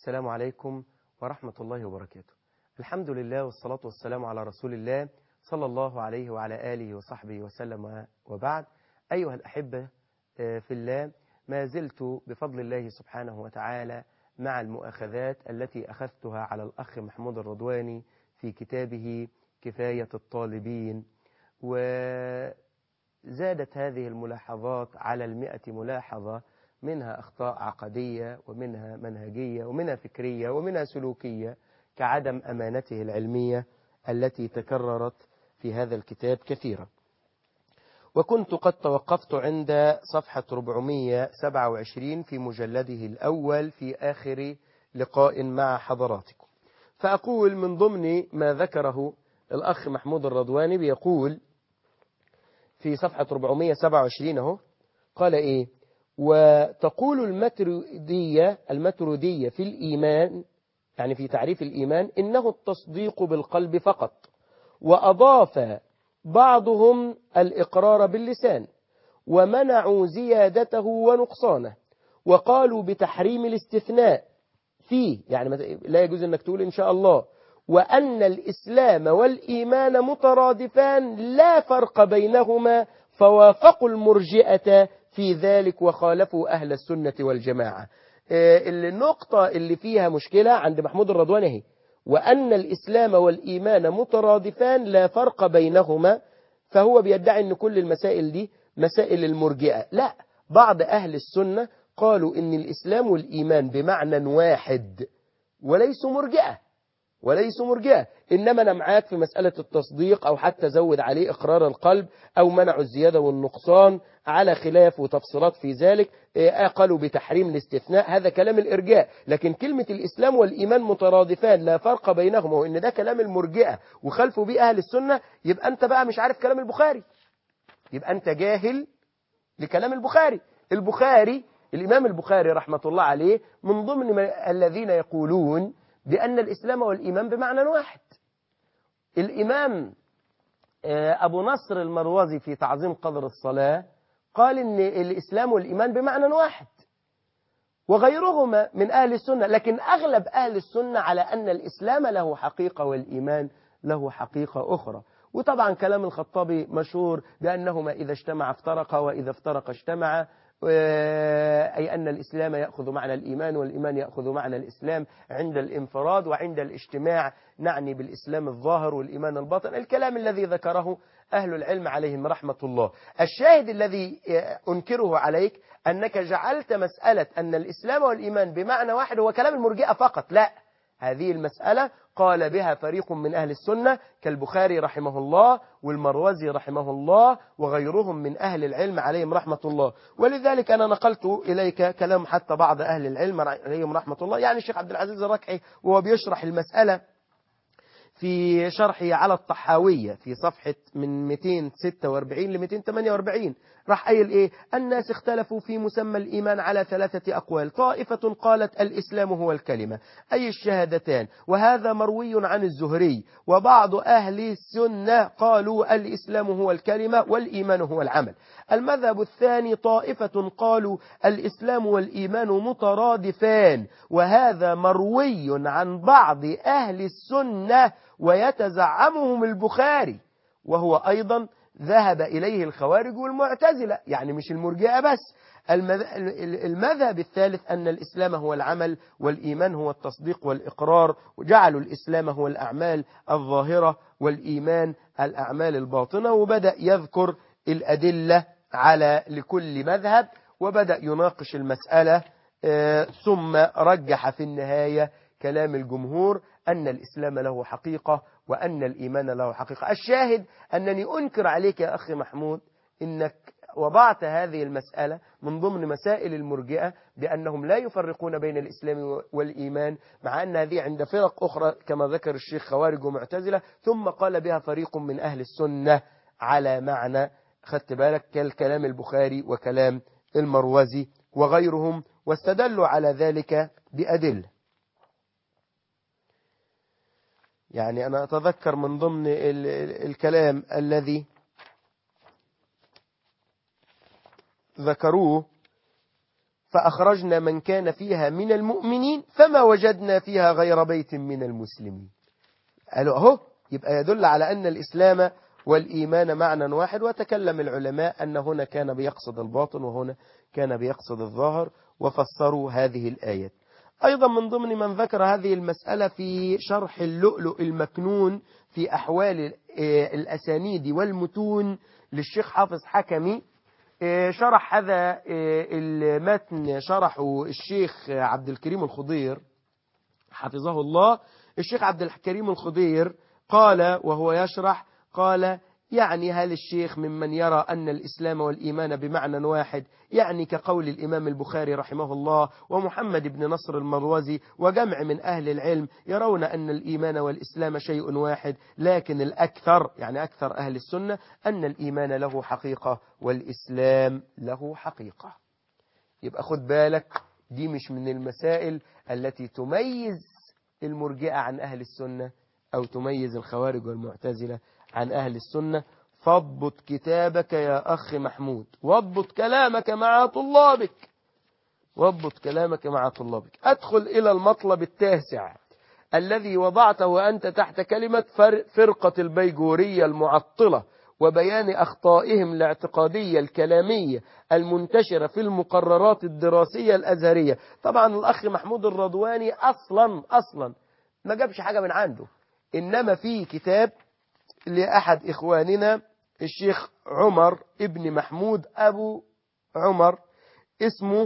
السلام عليكم ورحمة الله وبركاته الحمد لله والصلاة والسلام على رسول الله صلى الله عليه وعلى آله وصحبه وسلم وبعد أيها الأحبة في الله ما زلت بفضل الله سبحانه وتعالى مع المؤاخذات التي أخذتها على الأخ محمود الرضواني في كتابه كفاية الطالبين وزادت هذه الملاحظات على المئة ملاحظة منها أخطاء عقدية ومنها منهجية ومنها فكرية ومنها سلوكية كعدم أمانته العلمية التي تكررت في هذا الكتاب كثيرا وكنت قد توقفت عند صفحة 427 في مجلده الأول في آخر لقاء مع حضراتكم فأقول من ضمن ما ذكره الأخ محمود الرضواني بيقول في صفحة 427 اهو قال إيه وتقول المتردية المتردية في الإيمان يعني في تعريف الإيمان إنه التصديق بالقلب فقط وأضاف بعضهم الإقرار باللسان ومنعوا زيادته ونقصانه وقالوا بتحريم الاستثناء فيه يعني لا يجوز أنك تقول إن شاء الله وأن الإسلام والإيمان مترادفان لا فرق بينهما فوافقوا المرجئة في ذلك وخالفوا أهل السنة والجماعة النقطة اللي فيها مشكلة عند محمود الرضواني هي وأن الإسلام والإيمان مترادفان لا فرق بينهما فهو بيدعي أن كل المسائل دي مسائل المرجئة لا بعض أهل السنة قالوا إن الإسلام والإيمان بمعنى واحد وليسوا مرجئة وليسوا مرجئة إنما أنا معاك في مسألة التصديق أو حتى زود عليه إقرار القلب أو منع الزيادة والنقصان على خلاف وتفصيلات في ذلك قالوا بتحريم الاستثناء هذا كلام الإرجاء لكن كلمة الإسلام والإيمان مترادفان لا فرق بينهما وإن ده كلام المرجئة وخلفوا به أهل السنة يبقى أنت بقى مش عارف كلام البخاري يبقى أنت جاهل لكلام البخاري البخاري الإمام البخاري رحمة الله عليه من ضمن الذين يقولون بأن الإسلام والإيمان بمعنى واحد الإمام أبو نصر المروزي في تعظيم قدر الصلاة قال إن الإسلام والإيمان بمعنى واحد وغيرهما من أهل السنة لكن أغلب أهل السنة على أن الإسلام له حقيقة والإيمان له حقيقة أخرى وطبعا كلام الخطابي مشهور بأنهما إذا اجتمع افترقا وإذا افترق اجتمع أي أن الإسلام يأخذ معنى الإيمان والإيمان يأخذ معنى الإسلام عند الانفراد وعند الاجتماع نعني بالإسلام الظاهر والإيمان الباطن الكلام الذي ذكره أهل العلم عليهم رحمة الله الشاهد الذي أنكره عليك أنك جعلت مسألة أن الإسلام والإيمان بمعنى واحد هو كلام المرجئة فقط لا هذه المسألة قال بها فريق من أهل السنة كالبخاري رحمه الله والمروزي رحمه الله وغيرهم من أهل العلم عليهم رحمة الله ولذلك أنا نقلت إليك كلام حتى بعض أهل العلم عليهم رحمة الله يعني الشيخ عبد العزيز الركعي وهو بيشرح المسألة في شرحه على الطحاوية في صفحة من 246 ل 248 راح قايل ايه الناس اختلفوا في مسمى الإيمان على ثلاثة أقوال طائفة قالت الإسلام هو الكلمة أي الشهادتان وهذا مروي عن الزهري وبعض أهل السنة قالوا الإسلام هو الكلمة والإيمان هو العمل المذهب الثاني طائفة قالوا الإسلام والإيمان مترادفان وهذا مروي عن بعض أهل السنة ويتزعمهم البخاري وهو أيضا ذهب إليه الخوارج والمعتزلة يعني مش المرجئة بس المذهب الثالث أن الإسلام هو العمل والإيمان هو التصديق والإقرار وجعلوا الإسلام هو الأعمال الظاهرة والإيمان الأعمال الباطنة وبدأ يذكر الأدلة على لكل مذهب وبدأ يناقش المسألة ثم رجح في النهاية كلام الجمهور أن الإسلام له حقيقة وأن الإيمان له حقيقة الشاهد أنني أنكر عليك يا أخي محمود إنك وضعت هذه المسألة من ضمن مسائل المرجئة بأنهم لا يفرقون بين الإسلام والإيمان مع أن هذه عند فرق أخرى كما ذكر الشيخ خوارج ومعتزلة ثم قال بها فريق من أهل السنة على معنى خدت بالك كالكلام البخاري وكلام المروزي وغيرهم واستدلوا على ذلك بأدلة يعني أنا أتذكر من ضمن ال ال الكلام الذي ذكروه فأخرجنا من كان فيها من المؤمنين فما وجدنا فيها غير بيت من المسلمين قالوا أهو يبقى يدل على أن الإسلام والإيمان معنى واحد وتكلم العلماء أن هنا كان بيقصد الباطن وهنا كان بيقصد الظاهر وفسروا هذه الآيات أيضا من ضمن من ذكر هذه المسألة في شرح اللؤلؤ المكنون في أحوال الأسانيد والمتون للشيخ حافظ حكمي شرح هذا المتن شرحه الشيخ عبد الكريم الخضير حفظه الله الشيخ عبد الكريم الخضير قال وهو يشرح قال يعني هل الشيخ ممن يرى أن الإسلام والإيمان بمعنى واحد يعني كقول الإمام البخاري رحمه الله ومحمد بن نصر المروزي وجمع من أهل العلم يرون أن الإيمان والإسلام شيء واحد لكن الأكثر يعني أكثر أهل السنة أن الإيمان له حقيقة والإسلام له حقيقة يبقى خد بالك دي مش من المسائل التي تميز المرجئة عن أهل السنة أو تميز الخوارج والمعتزلة عن أهل السنة فاضبط كتابك يا أخ محمود واضبط كلامك مع طلابك واضبط كلامك مع طلابك أدخل إلى المطلب التاسع الذي وضعته أنت تحت كلمة فرقة البيجورية المعطلة وبيان أخطائهم الاعتقادية الكلامية المنتشرة في المقررات الدراسية الأزهرية طبعا الأخ محمود الرضواني أصلا أصلا ما جابش حاجة من عنده إنما في كتاب لأحد إخواننا الشيخ عمر ابن محمود أبو عمر اسمه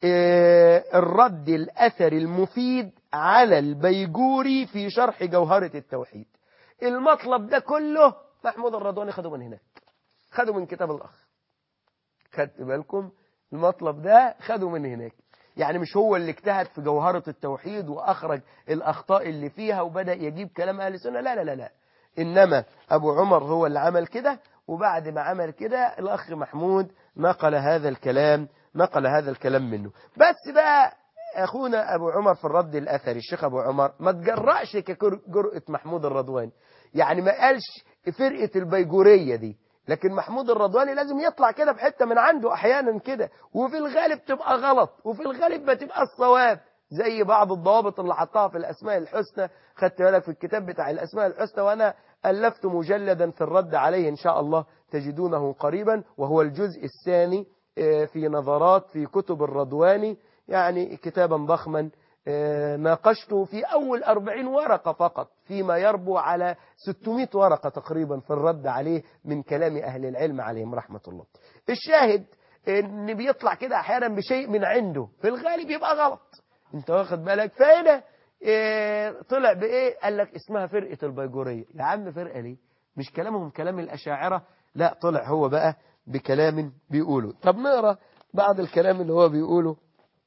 الرد الأثري المفيد على البيجوري في شرح جوهرة التوحيد المطلب ده كله محمود الرضواني خده من هناك خده من كتاب الأخ خدت بالكم المطلب ده خده من هناك يعني مش هو اللي اجتهد في جوهرة التوحيد وأخرج الأخطاء اللي فيها وبدأ يجيب كلام أهل السنة لا لا لا لا إنما أبو عمر هو اللي عمل كده وبعد ما عمل كده الأخ محمود نقل هذا الكلام نقل هذا الكلام منه بس بقى أخونا أبو عمر في الرد الأثري الشيخ أبو عمر ما تجرأش كجرأة محمود الرضواني يعني ما قالش فرقة البيجورية دي لكن محمود الرضواني لازم يطلع كده بحتة من عنده أحيانا كده وفي الغالب تبقى غلط وفي الغالب بتبقى الصواب زي بعض الضوابط اللي حطها في الأسماء الحسنى خدت بالك في الكتاب بتاع الأسماء الحسنى وأنا ألفت مجلدا في الرد عليه إن شاء الله تجدونه قريبا وهو الجزء الثاني في نظرات في كتب الرضواني يعني كتابا ضخما ناقشته في أول أربعين ورقة فقط فيما يربو على 600 ورقة تقريبا في الرد عليه من كلام أهل العلم عليهم رحمة الله الشاهد ان بيطلع كده احيانا بشيء من عنده في الغالب يبقى غلط انت واخد بالك فهنا إيه طلع بايه قال لك اسمها فرقة البيجورية يا عم فرقة ليه مش كلامهم كلام الاشاعرة لا طلع هو بقى بكلام بيقوله طب نقرا بعض الكلام اللي هو بيقوله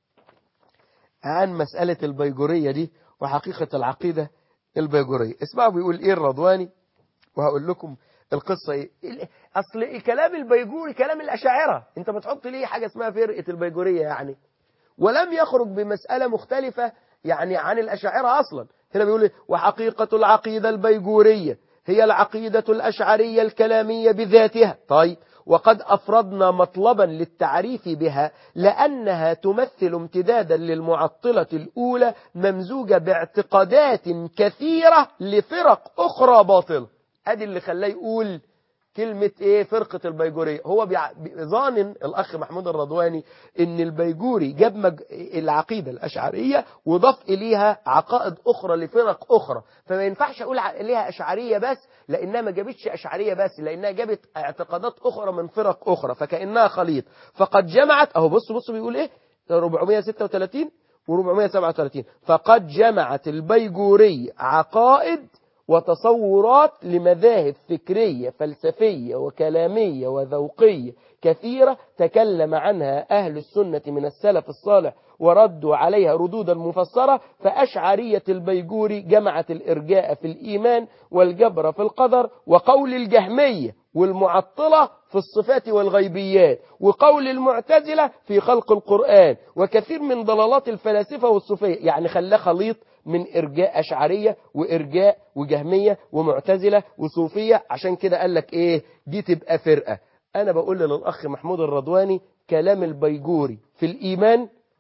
عن مسألة البيجورية دي وحقيقة العقيدة البيجورية اسمعوا بيقول ايه الرضواني وهقول لكم القصة ايه اصل كلام البيجوري كلام الاشاعرة انت بتحط ليه حاجة اسمها فرقة البيجورية يعني ولم يخرج بمسألة مختلفة يعني عن الاشاعرة اصلا هنا بيقول ايه وحقيقة العقيدة البيجورية هي العقيدة الأشعرية الكلامية بذاتها طيب وقد أفردنا مطلبا للتعريف بها لأنها تمثل امتدادا للمعطلة الأولى ممزوجة باعتقادات كثيرة لفرق أخرى باطلة أدي اللي خلاه يقول كلمة ايه فرقة البيجورية هو بيع... ظانن الاخ محمود الرضواني ان البيجوري جاب مج... العقيدة الاشعرية وضاف اليها عقائد اخرى لفرق اخرى فما ينفعش اقول عليها اشعرية بس لانها ما جابتش اشعرية بس لانها جابت اعتقادات اخرى من فرق اخرى فكأنها خليط فقد جمعت اهو بص بص بيقول ايه 436 و437 فقد جمعت البيجوري عقائد وتصورات لمذاهب فكرية فلسفية وكلامية وذوقية كثيرة تكلم عنها أهل السنة من السلف الصالح وردوا عليها ردودا مفسرة فأشعرية البيجوري جمعت الإرجاء في الإيمان والجبر في القدر وقول الجهمية والمعطلة في الصفات والغيبيات وقول المعتزلة في خلق القرآن وكثير من ضلالات الفلاسفة والصوفية يعني خلاه خليط من إرجاء أشعرية وإرجاء وجهمية ومعتزلة وصوفية عشان كده قال لك إيه دي تبقى فرقة أنا بقول للأخ محمود الرضواني كلام البيجوري في الإيمان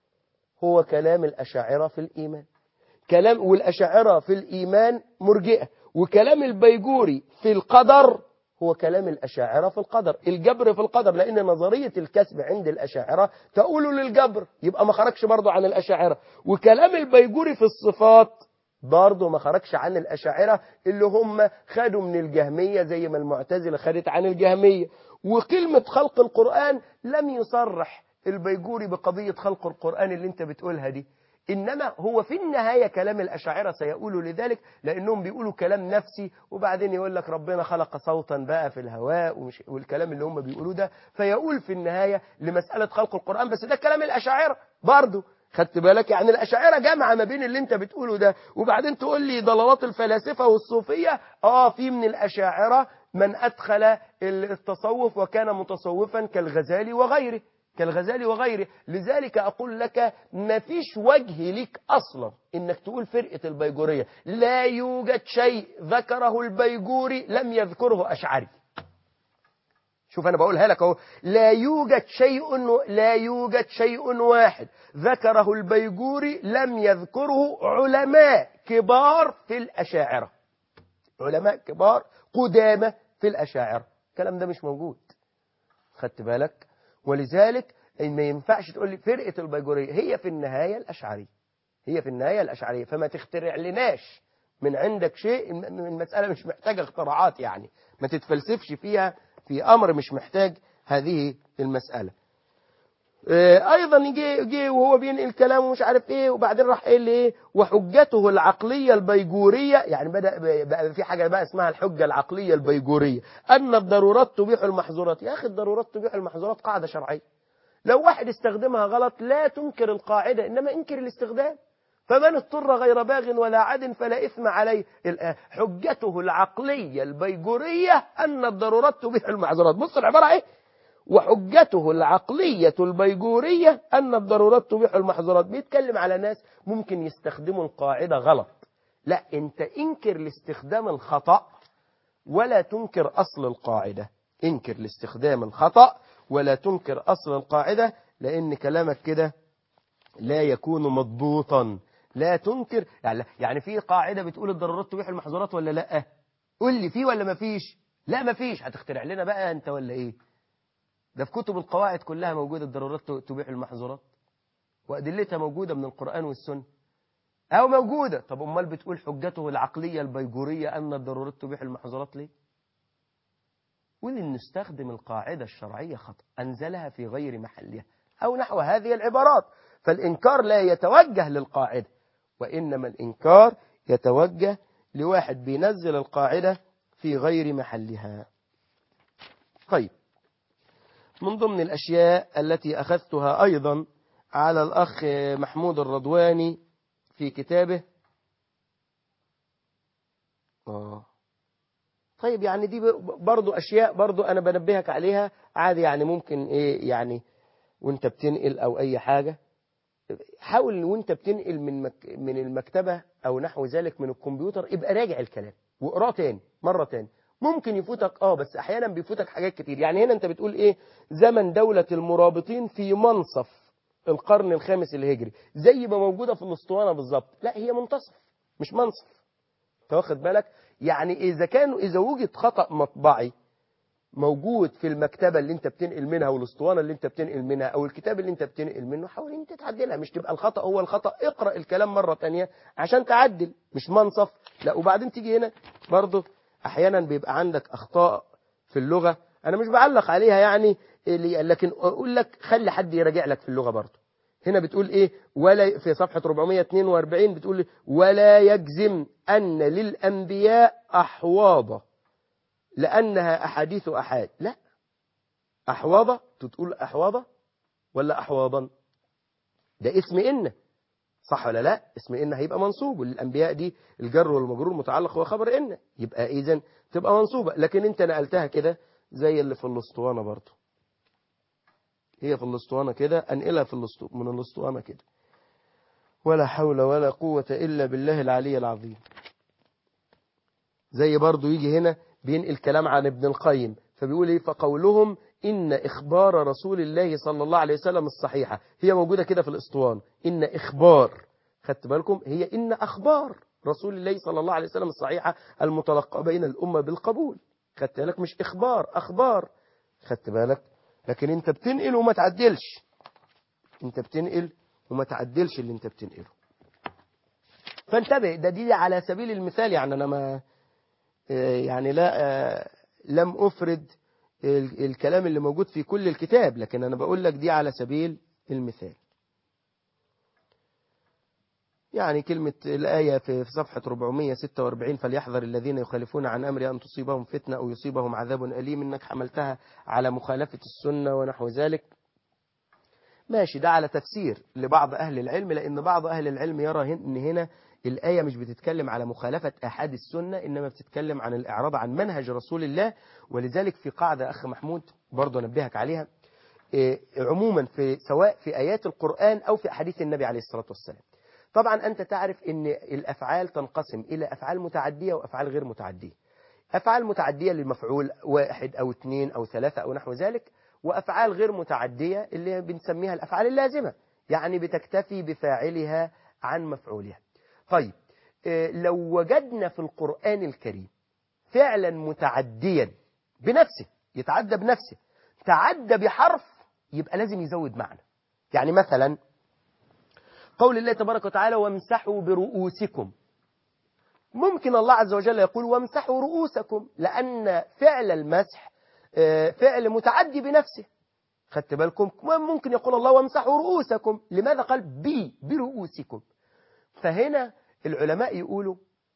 هو كلام الأشاعرة في الإيمان كلام والأشاعرة في الإيمان مرجئة وكلام البيجوري في القدر هو كلام الأشاعرة في القدر الجبر في القدر لأن نظرية الكسب عند الأشاعرة تقول للجبر يبقى ما خرجش برضه عن الأشاعرة وكلام البيجوري في الصفات برضه ما خرجش عن الأشاعرة اللي هم خدوا من الجهمية زي ما المعتزلة خدت عن الجهمية وكلمة خلق القرآن لم يصرح البيجوري بقضية خلق القرآن اللي انت بتقولها دي إنما هو في النهاية كلام الأشاعرة سيقولوا لذلك لأنهم بيقولوا كلام نفسي وبعدين يقول لك ربنا خلق صوتا بقى في الهواء ومش والكلام اللي هم بيقولوه ده فيقول في النهاية لمسألة خلق القرآن بس ده كلام الأشاعرة برضه خدت بالك يعني الأشاعرة جامعة ما بين اللي انت بتقوله ده وبعدين تقول لي ضلالات الفلاسفة والصوفية اه في من الأشاعرة من أدخل التصوف وكان متصوفا كالغزالي وغيره كالغزالي وغيره لذلك أقول لك ما فيش وجه لك أصلا إنك تقول فرقة البيجورية لا يوجد شيء ذكره البيجوري لم يذكره أشعري شوف أنا بقولها لك أهو لا يوجد شيء لا يوجد شيء واحد ذكره البيجوري لم يذكره علماء كبار في الأشاعرة علماء كبار قدامى في الأشاعرة الكلام ده مش موجود خدت بالك ولذلك ما ينفعش تقول لي فرقة البيجورية هي في النهاية الأشعرية هي في النهاية الأشعرية فما تخترع لناش من عندك شيء المسألة مش محتاجة اختراعات يعني ما تتفلسفش فيها في أمر مش محتاج هذه المسألة ايضا يجي جي وهو بينقل كلام ومش عارف ايه وبعدين راح قايل لي ايه وحجته العقليه البيجوريه يعني بدا بقى في حاجه بقى اسمها الحجه العقليه البيجوريه ان الضرورات تبيح المحظورات يا اخي الضرورات تبيح المحظورات قاعده شرعيه لو واحد استخدمها غلط لا تنكر القاعده انما انكر الاستخدام فمن اضطر غير باغ ولا عد فلا إثم عليه حجته العقلية البيجورية أن الضرورات تبيح المعذورات بص العبارة ايه وحجته العقلية البيجورية أن الضرورات تبيح المحظورات بيتكلم على ناس ممكن يستخدموا القاعدة غلط لا انت انكر الاستخدام الخطأ ولا تنكر أصل القاعدة انكر الاستخدام الخطأ ولا تنكر أصل القاعدة لأن كلامك كده لا يكون مضبوطا لا تنكر يعني يعني في قاعدة بتقول الضرورات تبيح المحظورات ولا لا قول لي في ولا ما فيش لا ما فيش هتخترع لنا بقى انت ولا ايه ده في كتب القواعد كلها موجودة الضرورات تبيح المحظورات وأدلتها موجودة من القرآن والسنة أو موجودة طب أمال بتقول حجته العقلية البيجورية أن الضرورات تبيح المحظورات ليه قول إن نستخدم القاعدة الشرعية خطأ أنزلها في غير محلها أو نحو هذه العبارات فالإنكار لا يتوجه للقاعدة وإنما الإنكار يتوجه لواحد بينزل القاعدة في غير محلها طيب من ضمن الأشياء التي أخذتها أيضا على الأخ محمود الرضواني في كتابه آه. طيب يعني دي برضو أشياء برضو أنا بنبهك عليها عادي يعني ممكن إيه يعني وانت بتنقل أو أي حاجة حاول وانت بتنقل من مك من المكتبة أو نحو ذلك من الكمبيوتر ابقى راجع الكلام واقراه تاني مرة تاني ممكن يفوتك اه بس احيانا بيفوتك حاجات كتير يعني هنا انت بتقول ايه زمن دولة المرابطين في منصف القرن الخامس الهجري زي ما موجودة في الاسطوانة بالظبط لا هي منتصف مش منصف انت واخد بالك يعني اذا كانوا اذا وجد خطأ مطبعي موجود في المكتبة اللي انت بتنقل منها والاسطوانة اللي انت بتنقل منها او الكتاب اللي انت بتنقل منه حاول انت تعدلها مش تبقى الخطأ هو الخطأ اقرأ الكلام مرة تانية عشان تعدل مش منصف لا وبعدين تيجي هنا برضه احيانا بيبقى عندك اخطاء في اللغة انا مش بعلق عليها يعني لكن اقول لك خلي حد يراجع لك في اللغة برضه هنا بتقول ايه ولا في صفحة 442 بتقول ولا يجزم ان للانبياء احواض لانها احاديث احاد لا احواض تقول احواض ولا احواضا ده اسم ان صح ولا لا اسم ان هيبقى منصوب والانبياء دي الجر والمجرور متعلق هو خبر ان يبقى اذا تبقى منصوبه لكن انت نقلتها كده زي اللي في الاسطوانه برضه هي في الاسطوانه كده انقلها في الاسطوانه من الاسطوانه كده ولا حول ولا قوه الا بالله العلي العظيم زي برضه يجي هنا بينقل كلام عن ابن القيم فبيقول ايه فقولهم إن إخبار رسول الله صلى الله عليه وسلم الصحيحة هي موجودة كده في الإسطوان إن إخبار خدت بالكم هي إن أخبار رسول الله صلى الله عليه وسلم الصحيحة المتلقى بين الأمة بالقبول خدت بالك مش إخبار أخبار خدت بالك لكن أنت بتنقل وما تعدلش أنت بتنقل وما تعدلش اللي أنت بتنقله فانتبه ده دي على سبيل المثال يعني أنا ما يعني لا لم أفرد الكلام اللي موجود في كل الكتاب لكن أنا بقول لك دي على سبيل المثال يعني كلمة الآية في صفحة 446 فليحذر الذين يخالفون عن أمر أن تصيبهم فتنة أو يصيبهم عذاب أليم إنك حملتها على مخالفة السنة ونحو ذلك ماشي ده على تفسير لبعض أهل العلم لأن بعض أهل العلم يرى إن هنا الآية مش بتتكلم على مخالفة أحد السنة إنما بتتكلم عن الإعراض عن منهج رسول الله ولذلك في قاعدة أخ محمود برضه نبهك عليها عموما في سواء في آيات القرآن أو في أحاديث النبي عليه الصلاة والسلام طبعا أنت تعرف أن الأفعال تنقسم إلى أفعال متعدية وأفعال غير متعدية أفعال متعدية للمفعول واحد أو اثنين أو ثلاثة أو نحو ذلك وأفعال غير متعدية اللي بنسميها الأفعال اللازمة يعني بتكتفي بفاعلها عن مفعولها طيب لو وجدنا في القرآن الكريم فعلا متعديا بنفسه يتعدى بنفسه تعدى بحرف يبقى لازم يزود معنى يعني مثلا قول الله تبارك وتعالى وامسحوا برؤوسكم ممكن الله عز وجل يقول وامسحوا رؤوسكم لأن فعل المسح فعل متعدي بنفسه خدت بالكم ممكن يقول الله وامسحوا رؤوسكم لماذا قال بي برؤوسكم فهنا العلماء يقولوا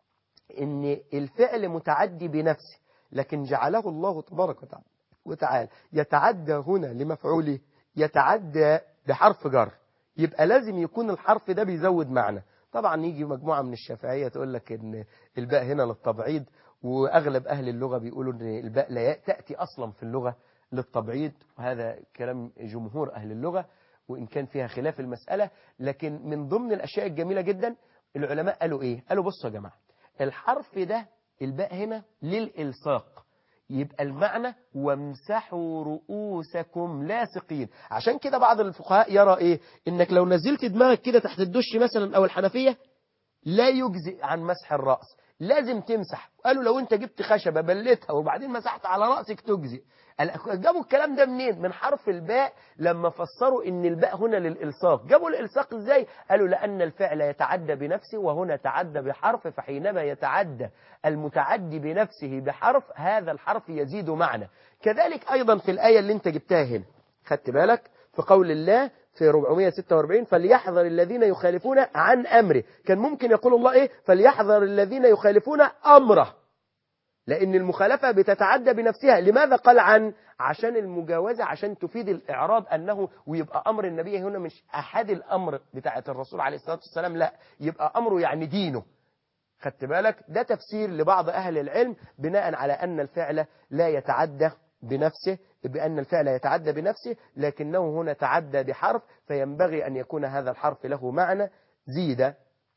ان الفعل متعدي بنفسه لكن جعله الله تبارك وتعالى يتعدى هنا لمفعوله يتعدى بحرف جر يبقى لازم يكون الحرف ده بيزود معنى طبعا يجي مجموعة من الشافعية تقول لك ان الباء هنا للتبعيض واغلب اهل اللغة بيقولوا ان الباء لا تأتي اصلا في اللغة للتبعيض وهذا كلام جمهور اهل اللغة وان كان فيها خلاف المسألة لكن من ضمن الاشياء الجميلة جدا العلماء قالوا ايه قالوا بصوا يا جماعة الحرف ده الباء هنا للإلصاق يبقى المعنى وامسحوا رؤوسكم لاصقين عشان كده بعض الفقهاء يرى ايه انك لو نزلت دماغك كده تحت الدش مثلا او الحنفية لا يجزئ عن مسح الرأس لازم تمسح قالوا لو انت جبت خشبة بلتها وبعدين مسحت على رأسك تجزئ جابوا الكلام ده منين من حرف الباء لما فسروا ان الباء هنا للإلصاق جابوا الإلصاق ازاي قالوا لأن الفعل يتعدى بنفسه وهنا تعدى بحرف فحينما يتعدى المتعدي بنفسه بحرف هذا الحرف يزيد معنى كذلك أيضا في الآية اللي انت جبتها هنا خدت بالك في قول الله في 446 فليحذر الذين يخالفون عن أمره كان ممكن يقول الله إيه فليحذر الذين يخالفون أمره لأن المخالفة بتتعدى بنفسها لماذا قال عن عشان المجاوزة عشان تفيد الإعراض أنه ويبقى أمر النبي هنا مش أحد الأمر بتاعة الرسول عليه الصلاة والسلام لا يبقى أمره يعني دينه خدت بالك ده تفسير لبعض أهل العلم بناء على أن الفعل لا يتعدى بنفسه بأن الفعل يتعدى بنفسه لكنه هنا تعدى بحرف فينبغي أن يكون هذا الحرف له معنى زيد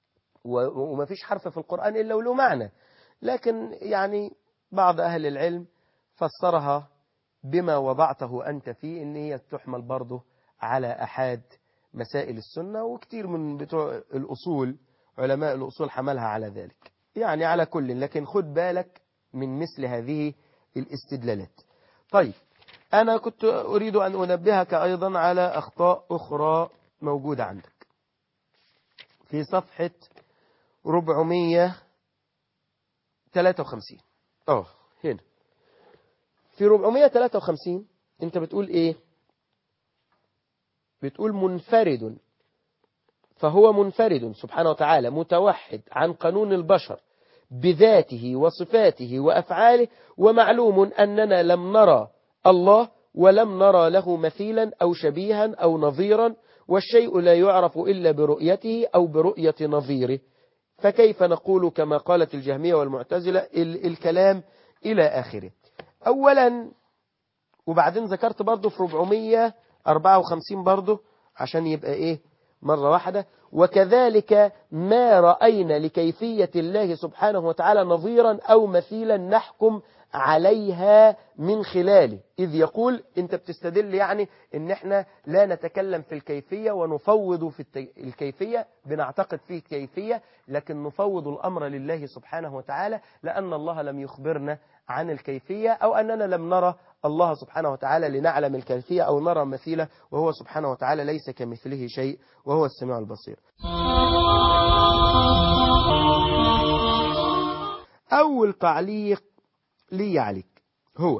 وما فيش حرف في القرآن إلا وله معنى لكن يعني بعض أهل العلم فسرها بما وضعته أنت فيه إن هي تحمل برضه على أحد مسائل السنة وكتير من بتوع الأصول علماء الأصول حملها على ذلك يعني على كل لكن خد بالك من مثل هذه الاستدلالات طيب أنا كنت أريد أن أنبهك أيضا على أخطاء أخرى موجودة عندك في صفحة 453 اه هنا في 453 انت بتقول ايه بتقول منفرد فهو منفرد سبحانه وتعالى متوحد عن قانون البشر بذاته وصفاته وأفعاله ومعلوم أننا لم نرى الله ولم نرى له مثيلا أو شبيها أو نظيرا والشيء لا يعرف إلا برؤيته أو برؤية نظيره فكيف نقول كما قالت الجهمية والمعتزلة ال الكلام إلى آخره أولا وبعدين ذكرت برضه في 454 برضه عشان يبقى إيه مرة واحدة وكذلك ما رأينا لكيفية الله سبحانه وتعالى نظيرا أو مثيلا نحكم عليها من خلاله إذ يقول أنت بتستدل يعني أن احنا لا نتكلم في الكيفية ونفوض في التي... الكيفية بنعتقد فيه كيفية لكن نفوض الأمر لله سبحانه وتعالى لأن الله لم يخبرنا عن الكيفية أو أننا لم نرى الله سبحانه وتعالى لنعلم الكيفية أو نرى مثيلة وهو سبحانه وتعالى ليس كمثله شيء وهو السميع البصير أول تعليق لي عليك هو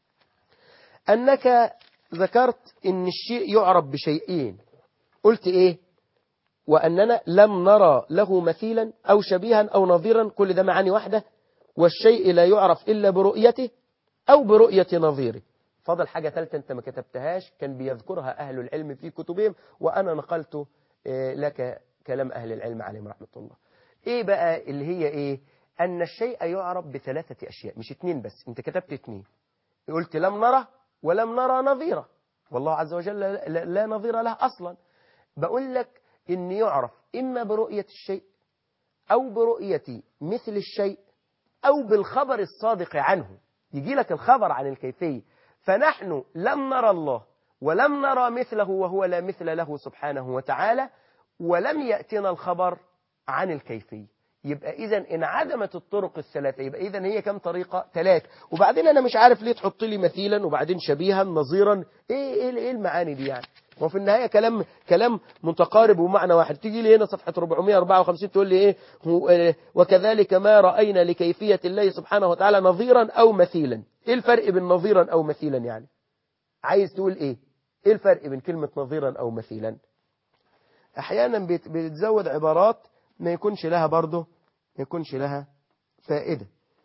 أنك ذكرت أن الشيء يعرف بشيئين قلت إيه وأننا لم نرى له مثيلا أو شبيها أو نظيرا كل ده معاني واحدة والشيء لا يعرف إلا برؤيته أو برؤية نظيره فضل حاجة ثالثة أنت ما كتبتهاش كان بيذكرها أهل العلم في كتبهم وأنا نقلت لك كلام أهل العلم عليهم رحمة الله إيه بقى اللي هي إيه أن الشيء يعرف بثلاثة أشياء مش اتنين بس أنت كتبت اتنين قلت لم نرى ولم نرى نظيره والله عز وجل لا نظير له أصلا بقول لك إن يعرف إما برؤية الشيء أو برؤية مثل الشيء أو بالخبر الصادق عنه يجي لك الخبر عن الكيفية فنحن لم نرى الله ولم نرى مثله وهو لا مثل له سبحانه وتعالى ولم يأتنا الخبر عن الكيفية يبقى إذا انعدمت الطرق الثلاثة يبقى إذا هي كم طريقة ثلاثة وبعدين أنا مش عارف ليه تحط لي مثيلا وبعدين شبيها نظيرا إيه إيه, إيه المعاني دي يعني وفي النهاية كلام كلام متقارب ومعنى واحد تيجي لي هنا صفحة 454 تقول لي إيه هو وكذلك ما رأينا لكيفية الله سبحانه وتعالى نظيرا أو مثيلا إيه الفرق بين نظيرا أو مثيلا يعني عايز تقول إيه إيه الفرق بين كلمة نظيرا أو مثيلا أحيانا بتزود عبارات ما يكونش لها برضه ما يكونش لها فائدة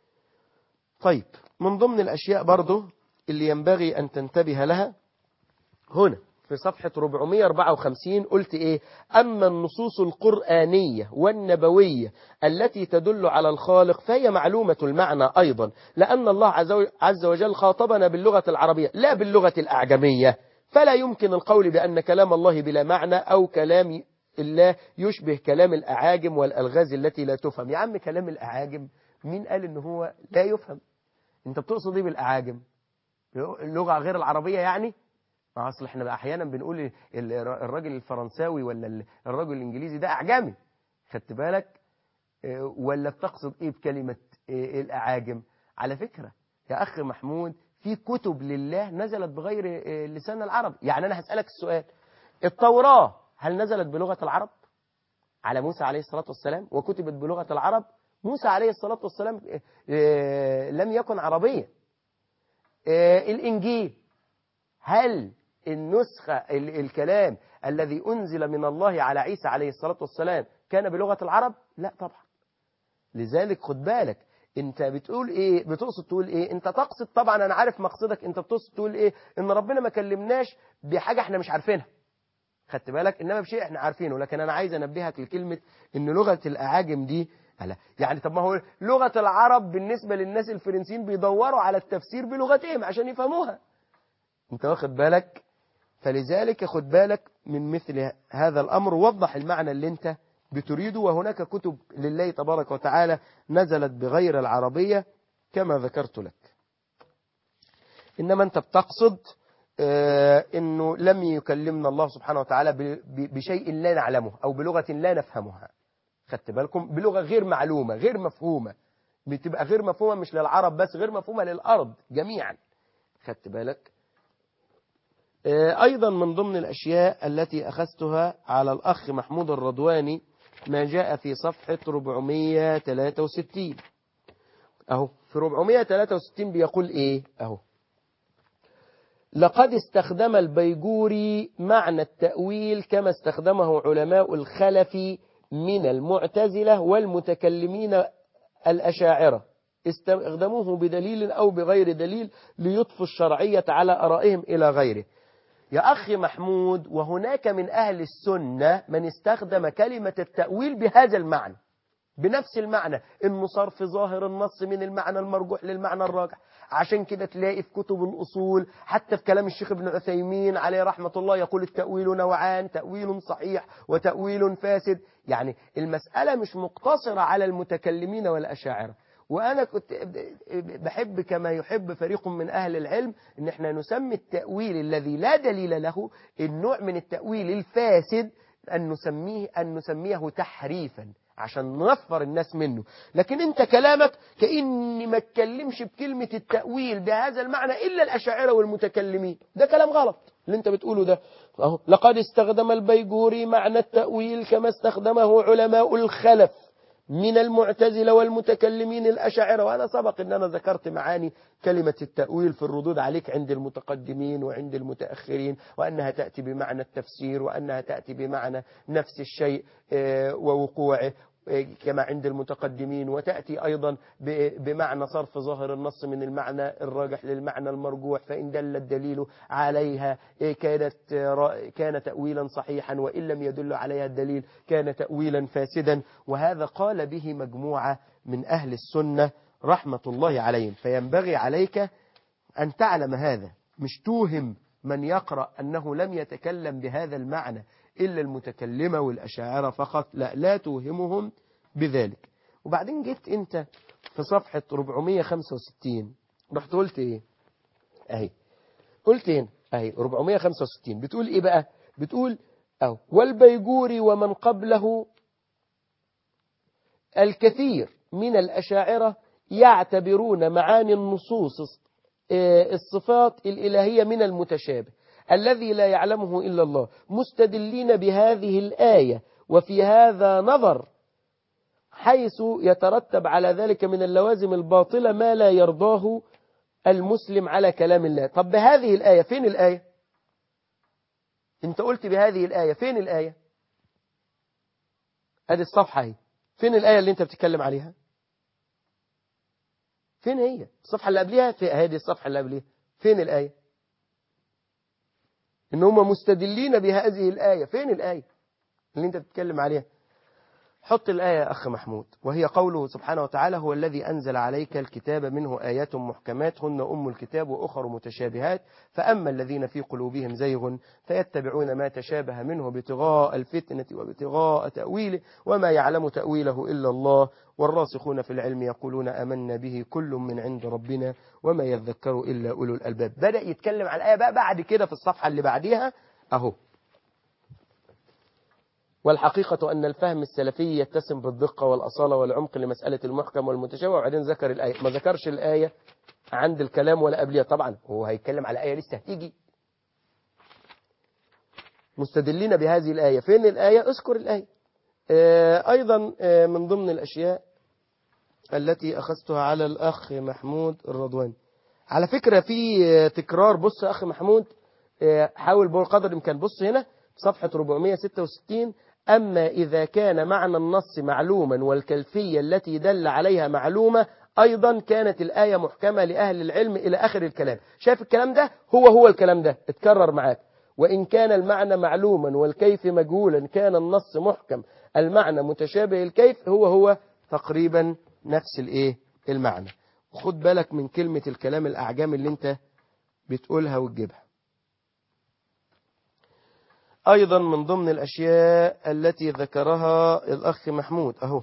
طيب من ضمن الأشياء برضه اللي ينبغي أن تنتبه لها هنا في صفحة 454 قلت إيه أما النصوص القرآنية والنبوية التي تدل على الخالق فهي معلومة المعنى أيضا لأن الله عز وجل خاطبنا باللغة العربية لا باللغة الأعجمية فلا يمكن القول بأن كلام الله بلا معنى أو كلام الله يشبه كلام الأعاجم والألغاز التي لا تفهم يا عم كلام الأعاجم مين قال إن هو لا يفهم أنت بتقصد إيه بالأعاجم اللغة غير العربية يعني ما أصل إحنا بقى أحيانا بنقول الراجل الفرنساوي ولا الراجل الإنجليزي ده أعجمي خدت بالك ولا بتقصد إيه بكلمة الأعاجم على فكرة يا أخ محمود في كتب لله نزلت بغير لسان العرب يعني أنا هسألك السؤال التوراة هل نزلت بلغة العرب على موسى عليه الصلاة والسلام وكتبت بلغة العرب موسى عليه الصلاة والسلام لم يكن عربيا الإنجيل هل النسخة الكلام الذي أنزل من الله على عيسى عليه الصلاة والسلام كان بلغة العرب لا طبعا لذلك خد بالك انت بتقول ايه بتقصد تقول ايه انت تقصد طبعا انا عارف مقصدك انت بتقصد تقول ايه ان ربنا ما كلمناش بحاجة احنا مش عارفينها خدت بالك انما بشيء احنا عارفينه لكن انا عايز انبهك لكلمة ان لغة الاعاجم دي ألا يعني طب ما هو لغة العرب بالنسبة للناس الفرنسيين بيدوروا على التفسير بلغتهم عشان يفهموها انت واخد بالك فلذلك خد بالك من مثل هذا الامر وضح المعنى اللي انت بتريده وهناك كتب لله تبارك وتعالى نزلت بغير العربية كما ذكرت لك إنما أنت بتقصد آه أنه لم يكلمنا الله سبحانه وتعالى بشيء لا نعلمه أو بلغة لا نفهمها خدت بالكم بلغة غير معلومة غير مفهومة بتبقى غير مفهومة مش للعرب بس غير مفهومة للأرض جميعا خدت بالك آه أيضا من ضمن الأشياء التي أخذتها على الأخ محمود الرضواني ما جاء في صفحة 463 أهو في 463 بيقول إيه أهو لقد استخدم البيجوري معنى التأويل كما استخدمه علماء الخلف من المعتزلة والمتكلمين الأشاعرة استخدموه بدليل أو بغير دليل ليطفوا الشرعية على أرائهم إلى غيره يا أخي محمود وهناك من أهل السنة من استخدم كلمة التأويل بهذا المعنى بنفس المعنى انه صرف ظاهر النص من المعنى المرجوح للمعنى الراجح عشان كده تلاقي في كتب الأصول حتى في كلام الشيخ ابن عثيمين عليه رحمة الله يقول التأويل نوعان تأويل صحيح وتأويل فاسد يعني المسألة مش مقتصرة على المتكلمين والأشاعرة وأنا كنت بحب كما يحب فريق من أهل العلم إن احنا نسمي التأويل الذي لا دليل له النوع من التأويل الفاسد أن نسميه, أن نسميه تحريفا عشان ننفر الناس منه لكن انت كلامك كأني ما اتكلمش بكلمة التأويل بهذا المعنى إلا الأشاعرة والمتكلمين ده كلام غلط اللي انت بتقوله ده أهو لقد استخدم البيجوري معنى التأويل كما استخدمه علماء الخلف من المعتزلة والمتكلمين الأشاعرة وأنا سبق أن أنا ذكرت معاني كلمة التأويل في الردود عليك عند المتقدمين وعند المتأخرين وأنها تأتي بمعنى التفسير وأنها تأتي بمعنى نفس الشيء ووقوعه كما عند المتقدمين وتأتي أيضا بمعنى صرف ظاهر النص من المعنى الراجح للمعنى المرجوح فإن دل الدليل عليها كانت كان تأويلا صحيحا وإن لم يدل عليها الدليل كان تأويلا فاسدا وهذا قال به مجموعة من أهل السنة رحمة الله عليهم فينبغي عليك أن تعلم هذا مش توهم من يقرأ أنه لم يتكلم بهذا المعنى إلا المتكلمة والأشاعرة فقط لا لا توهمهم بذلك وبعدين جيت أنت في صفحة 465 رحت قلت إيه أهي قلت هنا أهي 465 بتقول إيه بقى بتقول أو والبيجوري ومن قبله الكثير من الأشاعرة يعتبرون معاني النصوص الصفات الإلهية من المتشابه الذي لا يعلمه إلا الله مستدلين بهذه الآية وفي هذا نظر حيث يترتب على ذلك من اللوازم الباطلة ما لا يرضاه المسلم على كلام الله طب بهذه الآية فين الآية انت قلت بهذه الآية فين الآية ادي الصفحة هي فين الآية اللي انت بتتكلم عليها فين هي الصفحة اللي قبلها في هذه الصفحة اللي قبلها فين الآية ان هم مستدلين بهذه الآية فين الآية اللي انت بتتكلم عليها حط الآية يا أخ محمود وهي قوله سبحانه وتعالى هو الذي أنزل عليك الكتاب منه آيات محكمات هن أم الكتاب وأخر متشابهات فأما الذين في قلوبهم زيغ فيتبعون ما تشابه منه ابتغاء الفتنة وابتغاء تأويله وما يعلم تأويله إلا الله والراسخون في العلم يقولون أمنا به كل من عند ربنا وما يذكر إلا أولو الألباب بدأ يتكلم عن الآية بقى بعد كده في الصفحة اللي بعديها أهو والحقيقة أن الفهم السلفي يتسم بالدقة والأصالة والعمق لمسألة المحكم والمتشابه وبعدين ذكر الآية ما ذكرش الآية عند الكلام ولا قبلها طبعا هو هيتكلم على آية لسه هتيجي مستدلين بهذه الآية فين الآية اذكر الآية آه أيضا آه من ضمن الأشياء التي أخذتها على الأخ محمود الرضواني على فكرة في آه تكرار بص يا أخ محمود حاول بقدر الإمكان بص هنا صفحة 466 أما إذا كان معنى النص معلوما والكلفية التي دل عليها معلومة أيضا كانت الآية محكمة لأهل العلم إلى آخر الكلام شايف الكلام ده هو هو الكلام ده اتكرر معاك وإن كان المعنى معلوما والكيف مجهولا كان النص محكم المعنى متشابه الكيف هو هو تقريبا نفس الايه المعنى خد بالك من كلمة الكلام الأعجام اللي انت بتقولها وتجيبها أيضا من ضمن الأشياء التي ذكرها الأخ محمود أهو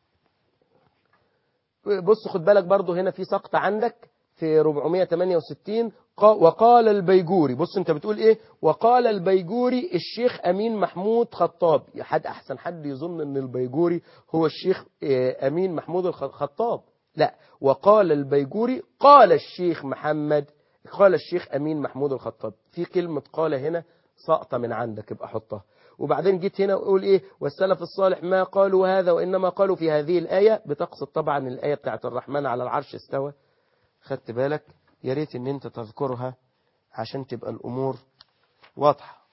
بص خد بالك برضو هنا في سقط عندك في 468 وقال البيجوري بص انت بتقول ايه وقال البيجوري الشيخ امين محمود خطاب حد احسن حد يظن ان البيجوري هو الشيخ امين محمود الخطاب لا وقال البيجوري قال الشيخ محمد قال الشيخ امين محمود الخطاب في كلمة قال هنا سقطة من عندك يبقى حطها وبعدين جيت هنا وقول ايه والسلف الصالح ما قالوا هذا وانما قالوا في هذه الآية بتقصد طبعا الآية بتاعت الرحمن على العرش استوى خدت بالك يا ريت ان انت تذكرها عشان تبقى الامور واضحة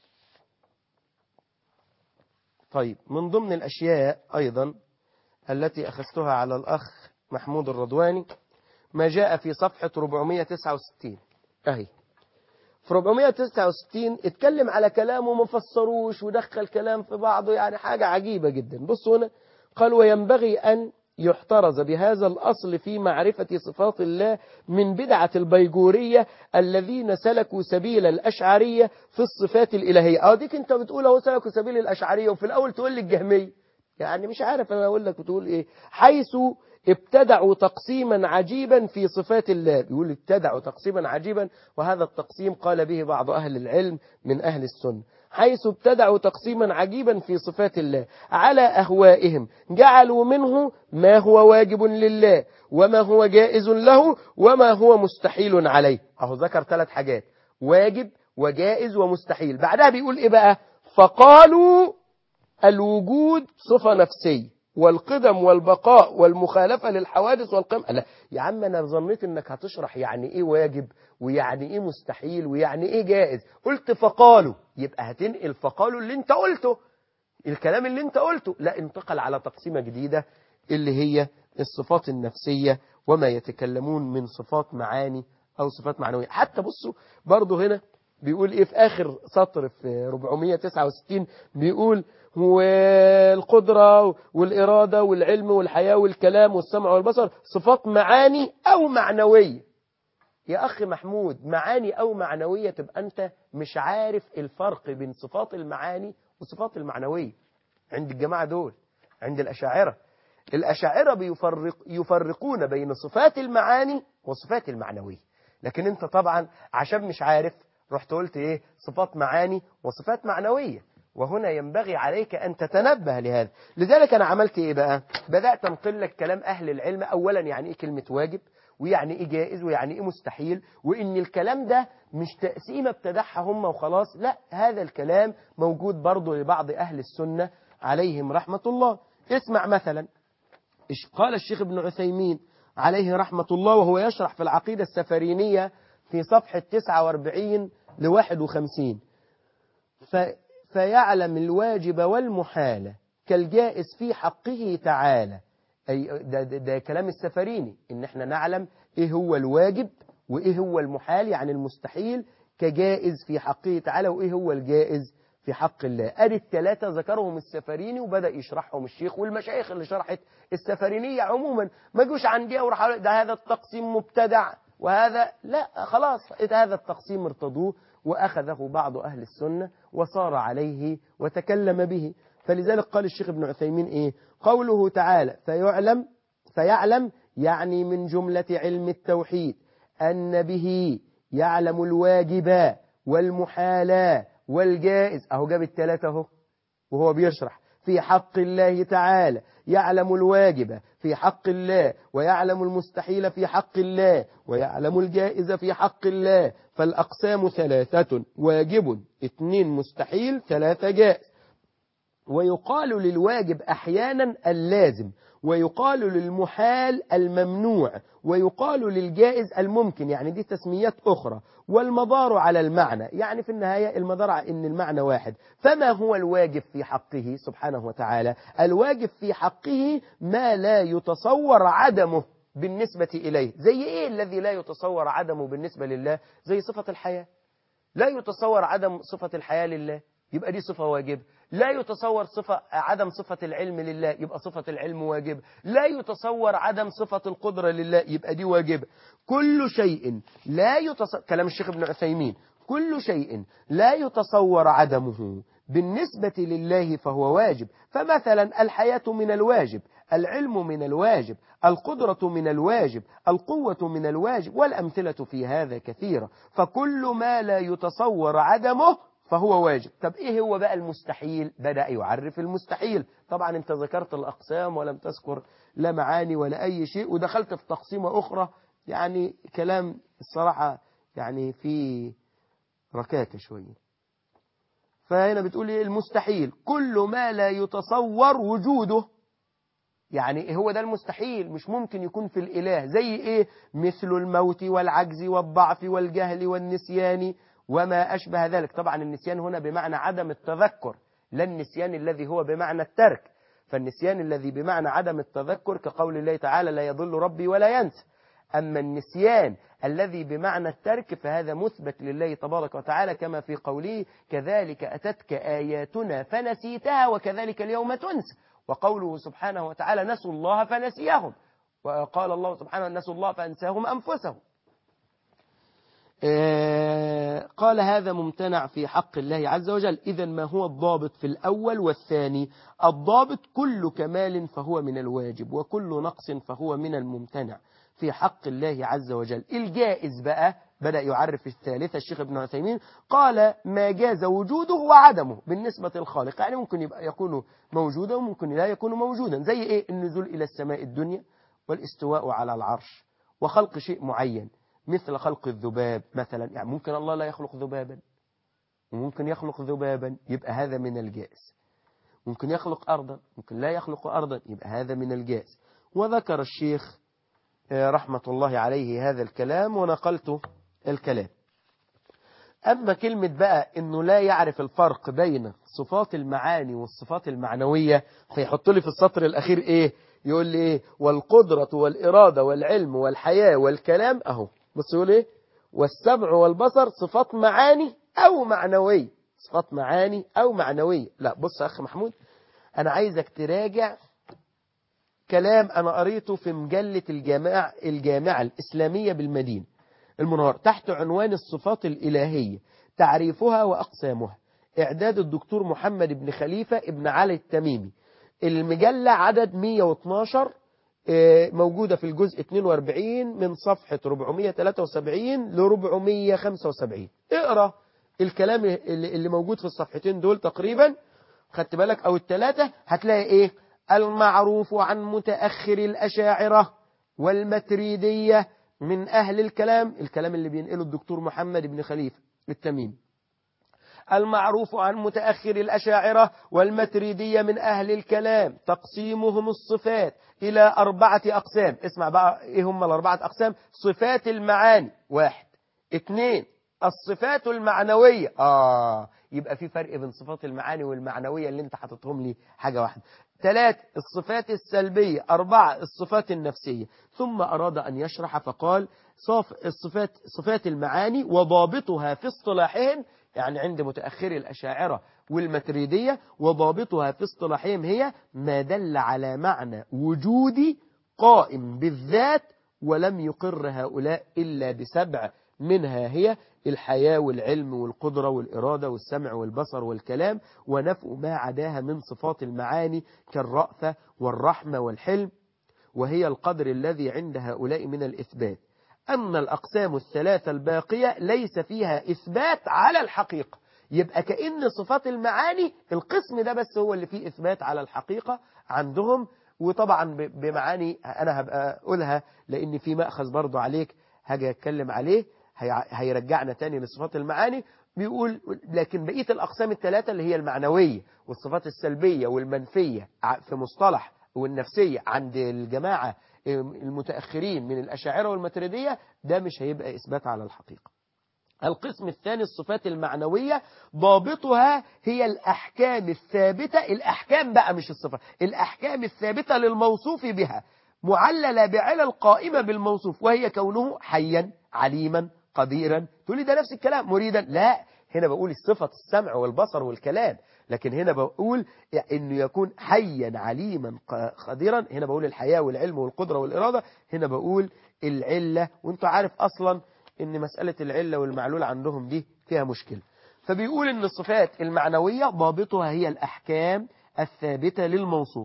طيب من ضمن الاشياء ايضا التي اخذتها على الاخ محمود الرضواني ما جاء في صفحة 469 اهي في 469 اتكلم على كلام وما فسروش ودخل كلام في بعضه يعني حاجة عجيبة جدا بصوا هنا قال وينبغي أن يحترز بهذا الأصل في معرفة صفات الله من بدعة البيجورية الذين سلكوا سبيل الأشعرية في الصفات الإلهية اه ديك انت بتقول اهو سلكوا سبيل الأشعرية وفي الأول تقول لي الجهمية يعني مش عارف أنا أقول لك بتقول إيه حيث ابتدعوا تقسيما عجيبا في صفات الله بيقول ابتدعوا تقسيما عجيبا وهذا التقسيم قال به بعض أهل العلم من أهل السنة حيث ابتدعوا تقسيما عجيبا في صفات الله على أهوائهم جعلوا منه ما هو واجب لله وما هو جائز له وما هو مستحيل عليه أهو ذكر ثلاث حاجات واجب وجائز ومستحيل بعدها بيقول إيه بقى فقالوا الوجود صفة نفسية والقدم والبقاء والمخالفة للحوادث والقيم لا يا عم أنا ظنيت أنك هتشرح يعني إيه واجب ويعني إيه مستحيل ويعني إيه جائز قلت فقالوا يبقى هتنقل فقالوا اللي أنت قلته الكلام اللي أنت قلته لا انتقل على تقسيمة جديدة اللي هي الصفات النفسية وما يتكلمون من صفات معاني أو صفات معنوية حتى بصوا برضو هنا بيقول إيه في آخر سطر في 469 بيقول والقدرة والإرادة والعلم والحياة والكلام والسمع والبصر صفات معاني أو معنوية يا أخي محمود معاني أو معنوية تبقى أنت مش عارف الفرق بين صفات المعاني وصفات المعنوية عند الجماعة دول عند الأشاعرة الأشاعرة بيفرق يفرقون بين صفات المعاني وصفات المعنوية لكن أنت طبعا عشان مش عارف رحت قلت إيه صفات معاني وصفات معنوية وهنا ينبغي عليك أن تتنبه لهذا لذلك أنا عملت إيه بقى بدأت أنقل لك كلام أهل العلم أولا يعني إيه كلمة واجب ويعني إيه جائز ويعني إيه مستحيل وإن الكلام ده مش تقسيمة ابتدعها هم وخلاص لا هذا الكلام موجود برضه لبعض أهل السنة عليهم رحمة الله اسمع مثلا قال الشيخ ابن عثيمين عليه رحمة الله وهو يشرح في العقيدة السفرينية في صفحة 49 ل 51 ف فيعلم الواجب والمحال كالجائز في حقه تعالى أي ده, ده, ده كلام السفريني إن احنا نعلم إيه هو الواجب وإيه هو المحال يعني المستحيل كجائز في حقه تعالى وإيه هو الجائز في حق الله أدي الثلاثة ذكرهم السفريني وبدأ يشرحهم الشيخ والمشايخ اللي شرحت السفرينية عموما ما جوش عندي وراح ده هذا التقسيم مبتدع وهذا لا خلاص هذا التقسيم ارتضوه وأخذه بعض أهل السنة وصار عليه وتكلم به فلذلك قال الشيخ ابن عثيمين إيه قوله تعالى فيعلم فيعلم يعني من جملة علم التوحيد أن به يعلم الواجب والمحال والجائز أهو جاب الثلاثة أهو وهو بيشرح في حق الله تعالى يعلم الواجب في حق الله ويعلم المستحيل في حق الله ويعلم الجائز في حق الله فالأقسام ثلاثة واجب اثنين مستحيل ثلاثة جائز ويقال للواجب أحيانا اللازم ويقال للمحال الممنوع ويقال للجائز الممكن يعني دي تسميات أخرى والمدار على المعنى يعني في النهاية المدار على إن المعنى واحد فما هو الواجب في حقه سبحانه وتعالى الواجب في حقه ما لا يتصور عدمه بالنسبة إليه زي إيه الذي لا يتصور عدمه بالنسبة لله زي صفة الحياة لا يتصور عدم صفة الحياة لله يبقى دي صفة واجب لا يتصور صفة عدم صفة العلم لله يبقى صفة العلم واجب لا يتصور عدم صفة القدرة لله يبقى دي واجب كل شيء لا يتصور كلام الشيخ ابن عثيمين كل شيء لا يتصور عدمه بالنسبة لله فهو واجب فمثلا الحياة من الواجب العلم من الواجب القدرة من الواجب القوة من الواجب والأمثلة في هذا كثيرة فكل ما لا يتصور عدمه فهو واجب طب ايه هو بقى المستحيل بدأ يعرف المستحيل طبعا انت ذكرت الأقسام ولم تذكر لا معاني ولا أي شيء ودخلت في تقسيمة أخرى يعني كلام الصراحة يعني في ركاكة شوية فهنا بتقول ايه المستحيل كل ما لا يتصور وجوده يعني هو ده المستحيل مش ممكن يكون في الإله زي ايه مثل الموت والعجز والضعف والجهل والنسيان وما أشبه ذلك طبعا النسيان هنا بمعنى عدم التذكر لا النسيان الذي هو بمعنى الترك فالنسيان الذي بمعنى عدم التذكر كقول الله تعالى لا يضل ربي ولا ينسى أما النسيان الذي بمعنى الترك فهذا مثبت لله تبارك وتعالى كما في قوله كذلك أتتك آياتنا فنسيتها وكذلك اليوم تنسى وقوله سبحانه وتعالى نسوا الله فنسيهم وقال الله سبحانه نسوا الله فأنساهم أنفسهم آه، قال هذا ممتنع في حق الله عز وجل إذا ما هو الضابط في الأول والثاني الضابط كل كمال فهو من الواجب وكل نقص فهو من الممتنع في حق الله عز وجل الجائز بقى بدأ يعرف الثالثة الشيخ ابن عثيمين قال ما جاز وجوده وعدمه بالنسبة للخالق يعني ممكن يبقى يكون موجودا وممكن لا يكون موجودا زي ايه النزول إلى السماء الدنيا والاستواء على العرش وخلق شيء معين مثل خلق الذباب مثلا يعني ممكن الله لا يخلق ذبابا وممكن يخلق ذبابا يبقى هذا من الجائز ممكن يخلق أرضا ممكن لا يخلق أرضا يبقى هذا من الجائز وذكر الشيخ آه، رحمة الله عليه هذا الكلام ونقلت الكلام أما كلمة بقى إنه لا يعرف الفرق بين صفات المعاني والصفات المعنوية فيحط لي في السطر الأخير إيه يقول لي إيه والقدرة والإرادة والعلم والحياة والكلام أهو بص يقول إيه والسمع والبصر صفات معاني أو معنوية صفات معاني أو معنوية لا بص يا أخ محمود أنا عايزك تراجع كلام أنا قريته في مجلة الجامعة, الجامعة الإسلامية بالمدينة المنار تحت عنوان الصفات الإلهية تعريفها وأقسامها إعداد الدكتور محمد بن خليفة ابن علي التميمي المجلة عدد 112 آه، موجودة في الجزء 42 من صفحة 473 ل 475 اقرأ الكلام اللي اللي موجود في الصفحتين دول تقريبا خدت بالك أو الثلاثة هتلاقي إيه المعروف عن متأخر الأشاعرة والمتريدية من أهل الكلام الكلام اللي بينقله الدكتور محمد بن خليفة التميمي المعروف عن متأخر الأشاعرة والمتريدية من أهل الكلام تقسيمهم الصفات إلى أربعة أقسام اسمع بقى إيه هم الأربعة أقسام صفات المعاني واحد اثنين الصفات المعنوية آه يبقى في فرق بين صفات المعاني والمعنوية اللي انت حاططهم لي حاجة واحدة ثلاث الصفات السلبية أربعة الصفات النفسية ثم أراد أن يشرح فقال صف الصفات صفات المعاني وضابطها في اصطلاحهم يعني عند متأخري الأشاعرة والمتريدية وضابطها في اصطلاحهم هي ما دل على معنى وجودي قائم بالذات ولم يقر هؤلاء إلا بسبع منها هي الحياة والعلم والقدرة والإرادة والسمع والبصر والكلام ونفء ما عداها من صفات المعاني كالرأفة والرحمة والحلم وهي القدر الذي عند هؤلاء من الإثبات أما الأقسام الثلاثة الباقية ليس فيها إثبات على الحقيقة يبقى كأن صفات المعاني القسم ده بس هو اللي فيه إثبات على الحقيقة عندهم وطبعا ب- بمعاني أنا هبقى أقولها لأن في مأخذ برضو عليك هاجي أتكلم عليه هي- هيرجعنا تاني لصفات المعاني بيقول لكن بقية الأقسام الثلاثة اللي هي المعنوية والصفات السلبية والمنفية ع- في مصطلح والنفسية عند الجماعة المتأخرين من الأشاعرة والمتردية ده مش هيبقى إثبات على الحقيقة القسم الثاني الصفات المعنوية ضابطها هي الأحكام الثابتة الأحكام بقى مش الصفة الأحكام الثابتة للموصوف بها معللة بعلل قائمة بالموصوف وهي كونه حيا عليما قديرا تقول لي ده نفس الكلام مريدا لا هنا بقول الصفة السمع والبصر والكلام لكن هنا بقول انه يكون حيا عليما ق- قديرا هنا بقول الحياة والعلم والقدرة والإرادة هنا بقول العلة وانت عارف أصلا ان مسألة العلة والمعلول عندهم دي فيها مشكلة فبيقول ان الصفات المعنوية ضابطها هي الأحكام الثابتة للموصوف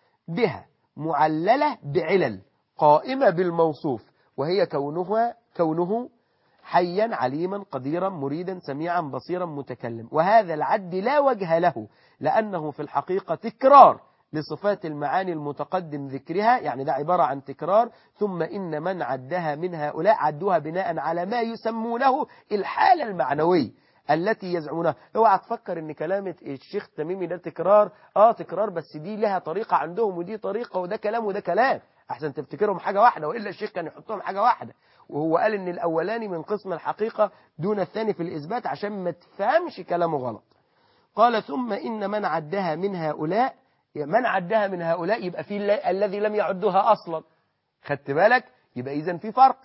بها معللة بعلل قائمة بالموصوف وهي كونها كونه حيا عليما قديرا مريدا سميعا بصيرا متكلم وهذا العد لا وجه له لأنه في الحقيقة تكرار لصفات المعاني المتقدم ذكرها يعني ده عبارة عن تكرار ثم إن من عدها من هؤلاء عدوها بناء على ما يسمونه الحالة المعنوية التي يزعمونها اوعى تفكر ان كلام الشيخ تميمي ده تكرار اه تكرار بس دي لها طريقة عندهم ودي طريقة وده كلام وده كلام احسن تفتكرهم حاجة واحدة وإلا الشيخ كان يحطهم حاجة واحدة وهو قال ان الاولاني من قسم الحقيقة دون الثاني في الاثبات عشان ما تفهمش كلامه غلط قال ثم ان من عدها من هؤلاء من عدها من هؤلاء يبقى في الل- الذي لم يعدها اصلا خدت بالك يبقى اذا في فرق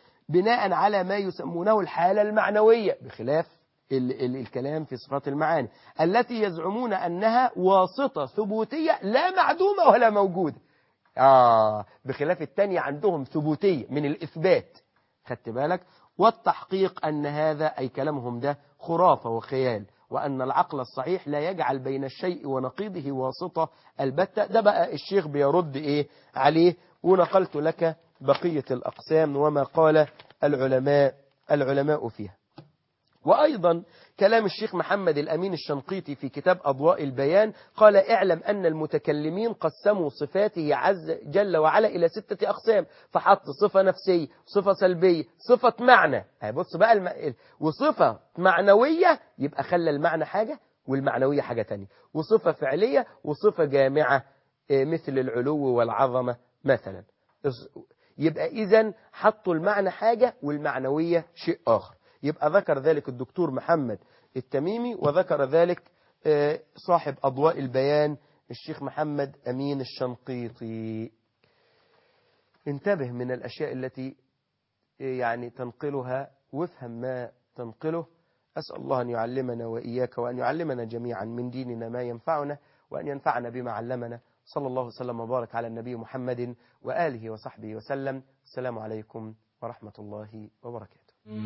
بناء على ما يسمونه الحالة المعنوية بخلاف ال ال الكلام في صفات المعاني التي يزعمون أنها واسطة ثبوتية لا معدومة ولا موجودة آه بخلاف التانية عندهم ثبوتية من الإثبات خدت بالك والتحقيق أن هذا أي كلامهم ده خرافة وخيال وأن العقل الصحيح لا يجعل بين الشيء ونقيضه واسطة البتة ده بقى الشيخ بيرد إيه عليه ونقلت لك بقية الأقسام وما قال العلماء العلماء فيها وأيضا كلام الشيخ محمد الأمين الشنقيطي في كتاب أضواء البيان قال اعلم أن المتكلمين قسموا صفاته عز جل وعلا إلى ستة أقسام فحط صفة نفسية صفة سلبية صفة معنى بص بقى الم... وصفة معنوية يبقى خلى المعنى حاجة والمعنوية حاجة تانية وصفة فعلية وصفة جامعة مثل العلو والعظمة مثلا يبقى إذا حطوا المعنى حاجة والمعنوية شيء آخر يبقى ذكر ذلك الدكتور محمد التميمي وذكر ذلك صاحب أضواء البيان الشيخ محمد أمين الشنقيطي انتبه من الأشياء التي يعني تنقلها وافهم ما تنقله أسأل الله أن يعلمنا وإياك وأن يعلمنا جميعا من ديننا ما ينفعنا وأن ينفعنا بما علمنا صلى الله وسلم وبارك على النبي محمد وآله وصحبه وسلم السلام عليكم ورحمة الله وبركاته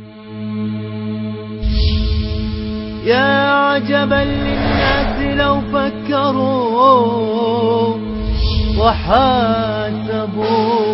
يا عجبا للناس لو فكروا وحاسبوا